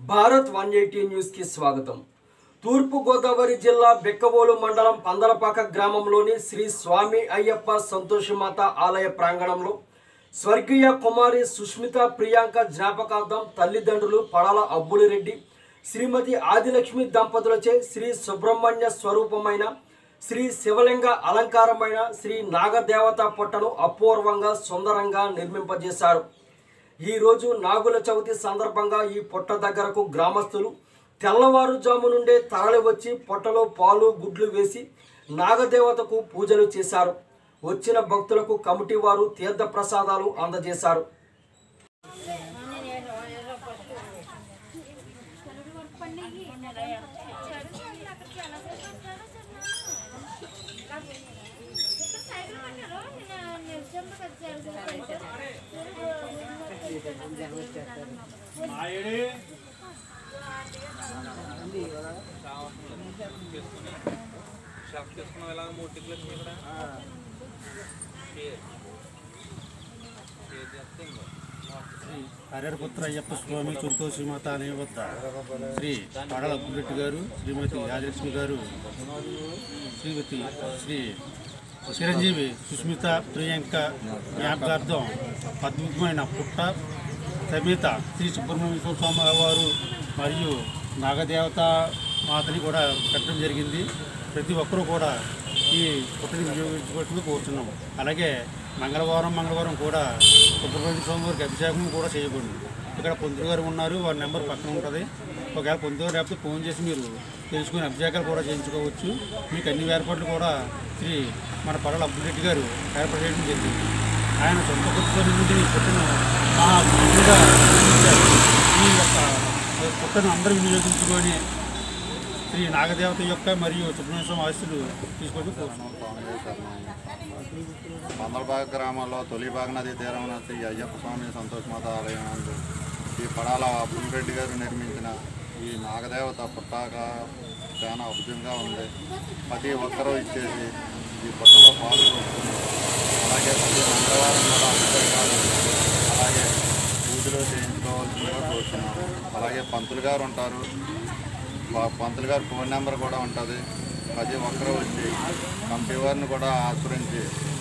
Bharat one eighty న్యూస్కి స్వాగతం తూర్పు గోదావరి జిల్లా బెక్కవోలు మండలం పందలపాక గ్రామంలోని శ్రీ స్వామి అయ్యప్ప సంతోషమాత ఆలయ ప్రాంగణంలో స్వర్గీయ కుమారి సుష్మిత ప్రియాంక జ్ఞాపకార్థం తల్లిదండ్రులు పడాల అబ్బులిరెడ్డి శ్రీమతి ఆదిలక్ష్మి దంపతులచే శ్రీ సుబ్రహ్మణ్య స్వరూపమైన శ్రీ శివలింగ అలంకారమైన శ్రీ నాగదేవత పొట్టను అపూర్వంగా సుందరంగా నిర్మింపజేశారు ఈ రోజు నాగుల చవితి సందర్భంగా ఈ పొట్ట దగ్గరకు గ్రామస్తులు తెల్లవారుజాము నుండే తరలి వచ్చి పొట్టలో పాలు గుడ్లు వేసి నాగదేవతకు పూజలు చేశారు వచ్చిన భక్తులకు కమిటీ వారు తీర్థ ప్రసాదాలు అందజేశారు షాప్ చేసుకున్నాం ఇలాగ మూడు టిక్లు వచ్చినాయి ఇక్కడ షేర్ షేర్ చేస్తే ఇంకో హరిహరపుత్ర అయ్యప్ప స్వామి సంతోషి మాత అనే వద్ద శ్రీ పడల బుల్లెట్ గారు శ్రీమతి యాదలక్ష్మి గారు శ్రీమతి శ్రీ చిరంజీవి సుస్మిత ప్రియాంక జ్ఞాపకార్థం అద్భుతమైన పుట్ట సమేత శ్రీ సుబ్రహ్మణ్య స్వామి వారు మరియు నాగదేవత మాతని కూడా కట్టడం జరిగింది ప్రతి ఒక్కరూ కూడా ఈ పుట్టని వినియోగించుకోవాల్సింది కోరుతున్నాం అలాగే మంగళవారం మంగళవారం కూడా సుబ్రహ్మణ్య స్వామి వారికి అభిషేకం కూడా చేయకూడదు ఇక్కడ పొందులు గారు ఉన్నారు వారి నెంబర్ పక్కన ఉంటుంది ఒకవేళ పొందులు గారు లేకపోతే ఫోన్ చేసి మీరు తెలుసుకుని అభిషేకాలు కూడా చేయించుకోవచ్చు మీకు అన్ని ఏర్పాట్లు కూడా శ్రీ మన పడల అబ్బురెడ్డి గారు ఏర్పాటు చేయడం జరిగింది ఆయన సొంత ఖర్చుతో నుండి ఈ పుట్టను మహా అద్భుతంగా నిర్మించారు. ఈ యొక్క పుట్టను అందరూ వినియోగించుకొని శ్రీ నాగదేవత యొక్క మరియు సుబ్రహ్మణ్య స్వామి ఆశీస్సులు తీసుకొని కోరుతున్నాం పందలబాగ గ్రామంలో తొలిబాగ నది తీరమున శ్రీ అయ్యప్ప స్వామి సంతోషమాత ఆలయం నందు ఈ పడాల అబ్బులరెడ్డి గారు నిర్మించిన ఈ నాగదేవత పుట్టాక చాలా అద్భుతంగా ఉంది ప్రతి ఒక్కరూ ఇచ్చేసి ఈ పుట్టలో పాలు పోసుకొని అలాగే ప్రతి మంగళవారం కూడా అభిషేకాలు అలాగే పూజలు చేయించుకోవాల్సిందిగా కోరుతున్నాము అలాగే పంతులు గారు ఉంటారు వా- పంతులు గారి ఫోన్ నెంబర్ కూడా ఉంటుంది ప్రతి ఒక్కరూ వచ్చి కంపెనీ వారిని కూడా ఆశ్రయించి